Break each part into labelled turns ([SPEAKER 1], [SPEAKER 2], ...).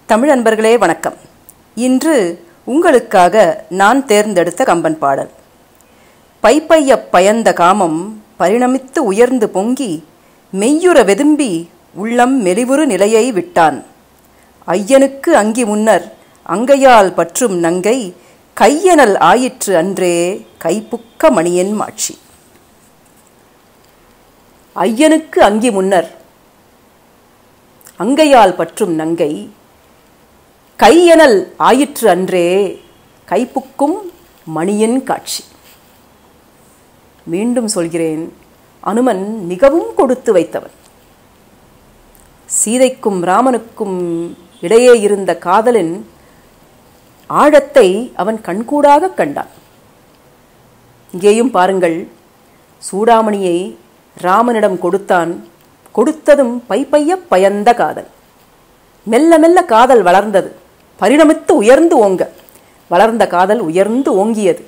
[SPEAKER 1] தமிழ் அன்பர்களே வணக்கம் இன்று உங்களுக்காக நான் தேர்ந்தெடுத்த கம்பன் பாடல் பைப்பைய பயந்த காமம் பரிணமித்து உயர்ந்து பொங்கி மெய்யுற வெதும்பி உள்ளம் மெலிவுறு நிலையை விட்டான் ஐயனுக்கு அங்கி முன்னர் அங்கையால் பற்றும் நங்கை கையனல் ஆயிற்று அன்றே கைப்புக்க மணியன் மாட்சி ஐயனுக்கு அங்கி முன்னர் அங்கையால் பற்றும் நங்கை கையனல் ஆயிற்று அன்றே கைப்புக்கும் மணியின் காட்சி மீண்டும் சொல்கிறேன் அனுமன் மிகவும் கொடுத்து வைத்தவன் சீதைக்கும் ராமனுக்கும் இடையே இருந்த காதலின் ஆழத்தை அவன் கண்கூடாக கண்டான் இங்கேயும் பாருங்கள் சூடாமணியை ராமனிடம் கொடுத்தான் கொடுத்ததும் பைப்பைய பயந்த காதல் மெல்ல மெல்ல காதல் வளர்ந்தது பரிணமித்து உயர்ந்து ஓங்க வளர்ந்த காதல் உயர்ந்து ஓங்கியது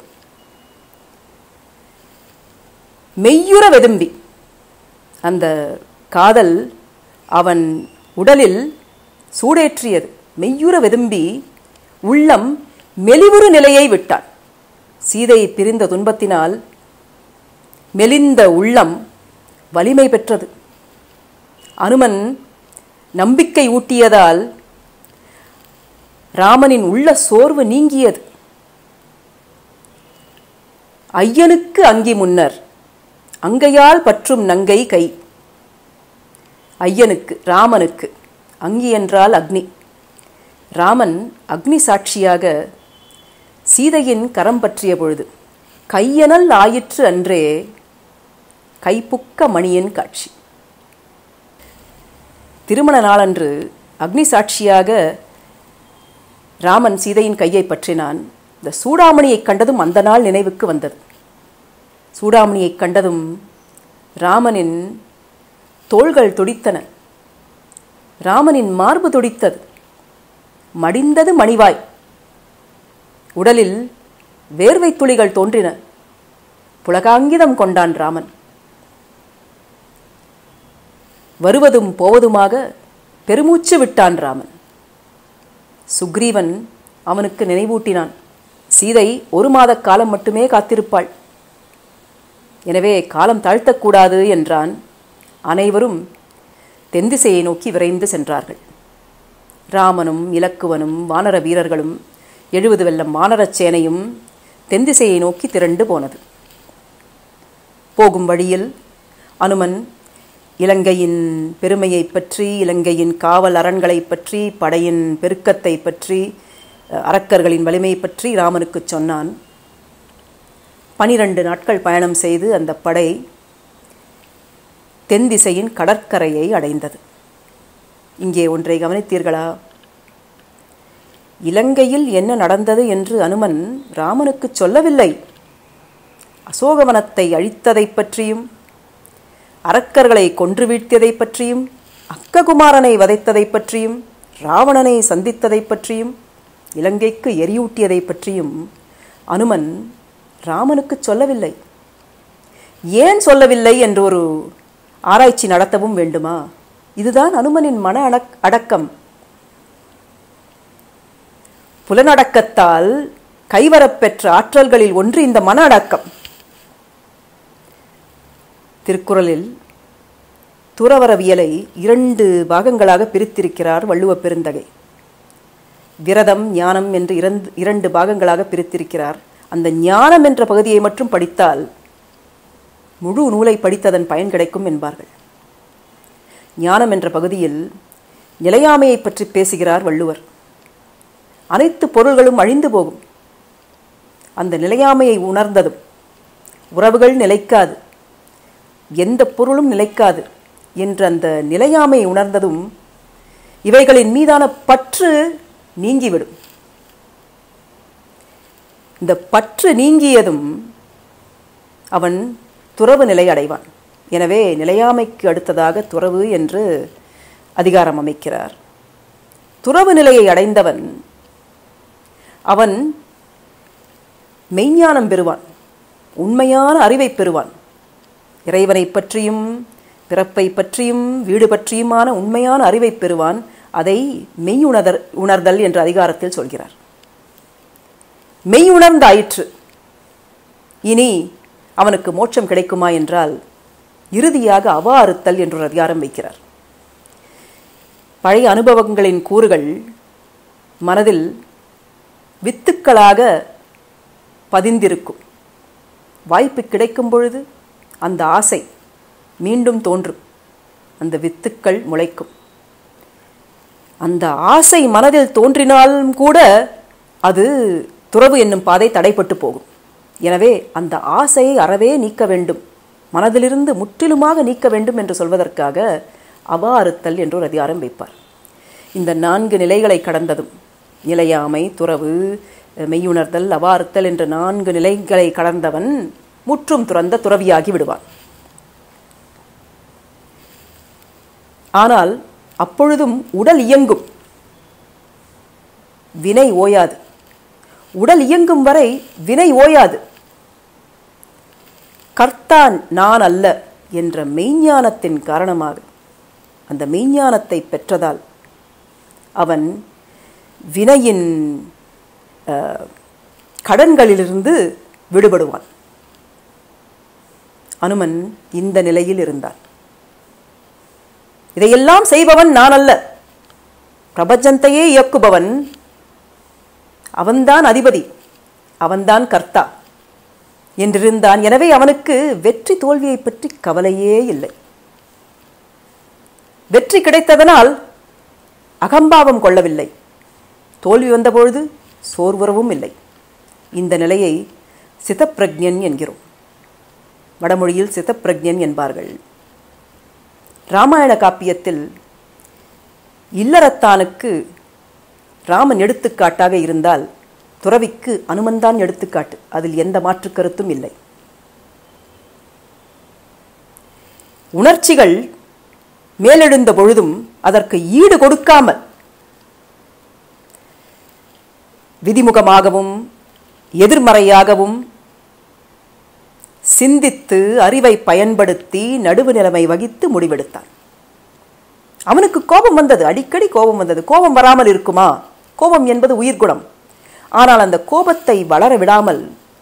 [SPEAKER 1] மெய்யுற வெதும்பி அந்த காதல் அவன் உடலில் சூடேற்றியது மெய்யுற வெதும்பி உள்ளம் மெலிவுறு நிலையை விட்டான் சீதை பிரிந்த துன்பத்தினால் மெலிந்த உள்ளம் வலிமை பெற்றது அனுமன் நம்பிக்கை ஊட்டியதால் ராமனின் உள்ள சோர்வு நீங்கியது ஐயனுக்கு அங்கி முன்னர் அங்கையால் பற்றும் நங்கை கை ஐயனுக்கு ராமனுக்கு அங்கி என்றால் அக்னி ராமன் அக்னி சாட்சியாக சீதையின் கரம் பற்றிய பொழுது கையனல் ஆயிற்று அன்றே கைப்புக்க மணியின் காட்சி திருமண நாளன்று அக்னி சாட்சியாக ராமன் சீதையின் கையை பற்றினான் இந்த சூடாமணியை கண்டதும் அந்த நாள் நினைவுக்கு வந்தது சூடாமணியை கண்டதும் ராமனின் தோள்கள் துடித்தன ராமனின் மார்பு துடித்தது மடிந்தது மணிவாய் உடலில் வேர்வை துளிகள் தோன்றின புலகாங்கிதம் கொண்டான் ராமன் வருவதும் போவதுமாக பெருமூச்சு விட்டான் ராமன் சுக்ரீவன் அவனுக்கு நினைவூட்டினான் சீதை ஒரு மாத காலம் மட்டுமே காத்திருப்பாள் எனவே காலம் தாழ்த்தக்கூடாது என்றான் அனைவரும் தென்திசையை நோக்கி விரைந்து சென்றார்கள் ராமனும் இலக்குவனும் வானர வீரர்களும் எழுபது வெள்ளம் வானரச் சேனையும் தென்திசையை நோக்கி திரண்டு போனது போகும் வழியில் அனுமன் இலங்கையின் பெருமையை பற்றி இலங்கையின் காவல் அரண்களை பற்றி படையின் பெருக்கத்தை பற்றி அரக்கர்களின் வலிமை பற்றி ராமனுக்கு சொன்னான் பனிரெண்டு நாட்கள் பயணம் செய்து அந்த படை தென் திசையின் கடற்கரையை அடைந்தது இங்கே ஒன்றை கவனித்தீர்களா இலங்கையில் என்ன நடந்தது என்று அனுமன் ராமனுக்கு சொல்லவில்லை அசோகவனத்தை அழித்ததை பற்றியும் அரக்கர்களை கொன்று வீழ்த்தியதை பற்றியும் அக்ககுமாரனை வதைத்ததை பற்றியும் ராவணனை சந்தித்ததை பற்றியும் இலங்கைக்கு எரியூட்டியதை பற்றியும் அனுமன் ராமனுக்கு சொல்லவில்லை ஏன் சொல்லவில்லை என்று ஒரு ஆராய்ச்சி நடத்தவும் வேண்டுமா இதுதான் அனுமனின் மன அடக் அடக்கம் புலனடக்கத்தால் கைவரப்பெற்ற ஆற்றல்களில் ஒன்று இந்த மன அடக்கம் திருக்குறளில் துறவரவியலை இரண்டு பாகங்களாக பிரித்திருக்கிறார் வள்ளுவ பெருந்தகை விரதம் ஞானம் என்று இரண்டு இரண்டு பாகங்களாக பிரித்திருக்கிறார் அந்த ஞானம் என்ற பகுதியை மட்டும் படித்தால் முழு நூலை படித்ததன் பயன் கிடைக்கும் என்பார்கள் ஞானம் என்ற பகுதியில் நிலையாமையை பற்றி பேசுகிறார் வள்ளுவர் அனைத்து பொருள்களும் அழிந்து போகும் அந்த நிலையாமையை உணர்ந்ததும் உறவுகள் நிலைக்காது எந்த பொருளும் நிலைக்காது என்ற அந்த நிலையாமை உணர்ந்ததும் இவைகளின் மீதான பற்று நீங்கிவிடும் இந்த பற்று நீங்கியதும் அவன் துறவு நிலை அடைவான் எனவே நிலையாமைக்கு அடுத்ததாக துறவு என்று அதிகாரம் அமைக்கிறார் துறவு நிலையை அடைந்தவன் அவன் மெய்ஞானம் பெறுவான் உண்மையான அறிவை பெறுவான் இறைவனை பற்றியும் பிறப்பை பற்றியும் வீடு பற்றியுமான உண்மையான அறிவை பெறுவான் அதை மெய்யுணர்தல் உணர்தல் என்ற அதிகாரத்தில் சொல்கிறார் மெய் உணர்ந்தாயிற்று இனி அவனுக்கு மோட்சம் கிடைக்குமா என்றால் இறுதியாக அவா அறுத்தல் என்றொரு அதிகாரம் வைக்கிறார் பழைய அனுபவங்களின் கூறுகள் மனதில் வித்துக்களாக பதிந்திருக்கும் வாய்ப்பு கிடைக்கும் பொழுது அந்த ஆசை மீண்டும் தோன்றும் அந்த வித்துக்கள் முளைக்கும் அந்த ஆசை மனதில் தோன்றினாலும் கூட அது துறவு என்னும் பாதை தடைப்பட்டு போகும் எனவே அந்த ஆசையை அறவே நீக்க வேண்டும் மனதிலிருந்து முற்றிலுமாக நீக்க வேண்டும் என்று சொல்வதற்காக அவா அறுத்தல் என்று ஒரு அதிகாரம் வைப்பார் இந்த நான்கு நிலைகளை கடந்ததும் நிலையாமை துறவு மெய்யுணர்தல் அவா அறுத்தல் என்ற நான்கு நிலைகளை கடந்தவன் முற்றும் துறந்த துறவியாகி விடுவான் ஆனால் அப்பொழுதும் உடல் இயங்கும் வினை ஓயாது உடல் இயங்கும் வரை வினை ஓயாது கர்த்தான் நான் அல்ல என்ற மெய்ஞானத்தின் காரணமாக அந்த மெய்ஞானத்தை பெற்றதால் அவன் வினையின் அஹ், கடன்களிலிருந்து விடுபடுவான் அனுமன் இந்த நிலையில் இருந்தான் இதையெல்லாம் செய்பவன் நான் அல்ல பிரபஞ்சத்தையே இயக்குபவன் அவன்தான் அதிபதி அவன்தான் கர்த்தா என்றிருந்தான் எனவே அவனுக்கு வெற்றி தோல்வியை பற்றி கவலையே இல்லை வெற்றி கிடைத்ததனால் அகம்பாவம் கொள்ளவில்லை தோல்வி வந்தபொழுது சோர்வுறவும் இல்லை இந்த நிலையை சிதப்பிரஜன் என்கிறோம் வடமொழியில் சிதப்பிரஜன் என்பார்கள் ராமாயண காப்பியத்தில் இல்லறத்தானுக்கு ராமன் எடுத்துக்காட்டாக இருந்தால் துறவிக்கு அனுமன்தான் எடுத்துக்காட்டு அதில் எந்த மாற்று கருத்தும் இல்லை உணர்ச்சிகள் மேலெழுந்த பொழுதும் அதற்கு ஈடு கொடுக்காமல் விதிமுகமாகவும் எதிர்மறையாகவும் சிந்தித்து அறிவை பயன்படுத்தி நடுவு நிலைமை வகித்து முடிவெடுத்தான் அவனுக்கு கோபம் வந்தது அடிக்கடி கோபம் வந்தது கோபம் வராமல் இருக்குமா கோபம் என்பது உயிர்குணம் ஆனால் அந்த கோபத்தை வளர விடாமல்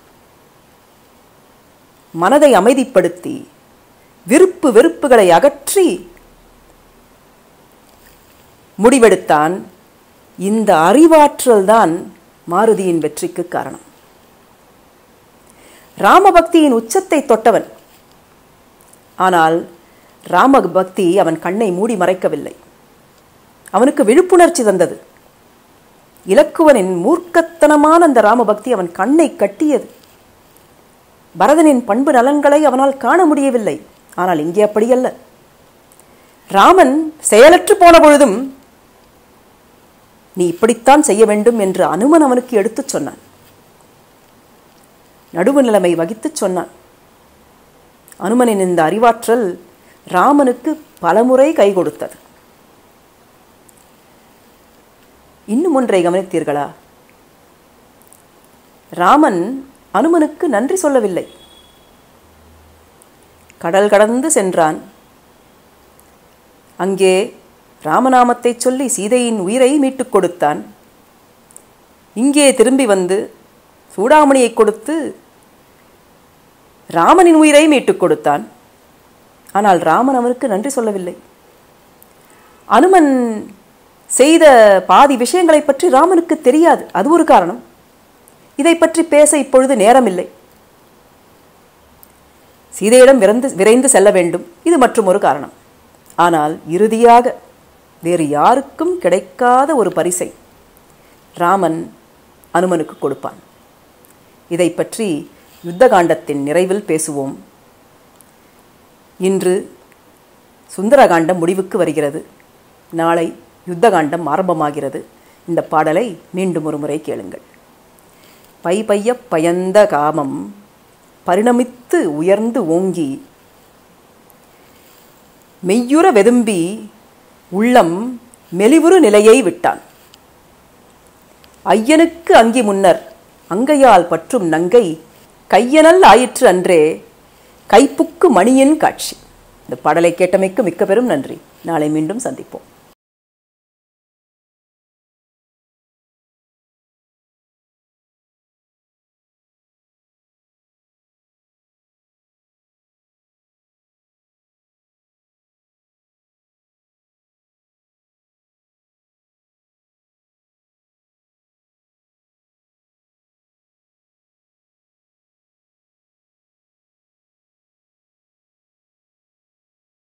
[SPEAKER 1] மனதை அமைதிப்படுத்தி விருப்பு வெறுப்புகளை அகற்றி முடிவெடுத்தான் இந்த அறிவாற்றல் தான் மாருதியின் வெற்றிக்கு காரணம் ராமபக்தியின் உச்சத்தை தொட்டவன் ஆனால் ராம பக்தி அவன் கண்ணை மூடி மறைக்கவில்லை அவனுக்கு விழிப்புணர்ச்சி தந்தது இலக்குவனின் மூர்க்கத்தனமான அந்த ராமபக்தி அவன் கண்ணை கட்டியது பரதனின் பண்பு நலன்களை அவனால் காண முடியவில்லை ஆனால் இங்கே அப்படியல்ல ராமன் செயலற்று போன பொழுதும் நீ இப்படித்தான் செய்ய வேண்டும் என்று அனுமன் அவனுக்கு எடுத்துச் சொன்னான் நடுவு நிலைமை வகித்துச் சொன்னான் அனுமனின் இந்த அறிவாற்றல் ராமனுக்கு பலமுறை கை கொடுத்தது இன்னும் ஒன்றை கவனித்தீர்களா ராமன் அனுமனுக்கு நன்றி சொல்லவில்லை கடல் கடந்து சென்றான் அங்கே ராமநாமத்தை சொல்லி சீதையின் உயிரை மீட்டுக் கொடுத்தான் இங்கே திரும்பி வந்து சூடாமணியை கொடுத்து ராமனின் உயிரை மீட்டுக் கொடுத்தான் ஆனால் ராமன் அவனுக்கு நன்றி சொல்லவில்லை அனுமன் செய்த பாதி விஷயங்களை பற்றி ராமனுக்கு தெரியாது அது ஒரு காரணம் இதை பற்றி பேச இப்பொழுது நேரமில்லை சீதையிடம் விரைந்து விரைந்து செல்ல வேண்டும் இது மற்றும் ஒரு காரணம் ஆனால் இறுதியாக வேறு யாருக்கும் கிடைக்காத ஒரு பரிசை ராமன் அனுமனுக்கு கொடுப்பான் இதை பற்றி யுத்தகாண்டத்தின் நிறைவில் பேசுவோம் இன்று சுந்தரகாண்டம் முடிவுக்கு வருகிறது நாளை யுத்தகாண்டம் ஆரம்பமாகிறது இந்த பாடலை மீண்டும் ஒரு முறை கேளுங்கள் பை பைய பயந்த காமம் பரிணமித்து உயர்ந்து ஓங்கி மெய்யுற வெதும்பி உள்ளம் மெலிவுறு நிலையை விட்டான் ஐயனுக்கு அங்கி முன்னர் அங்கையால் பற்றும் நங்கை கையனல் ஆயிற்று அன்றே கைப்புக்கு மணியின் காட்சி இந்த பாடலை கேட்டமைக்கு மிக்க பெரும் நன்றி நாளை மீண்டும் சந்திப்போம்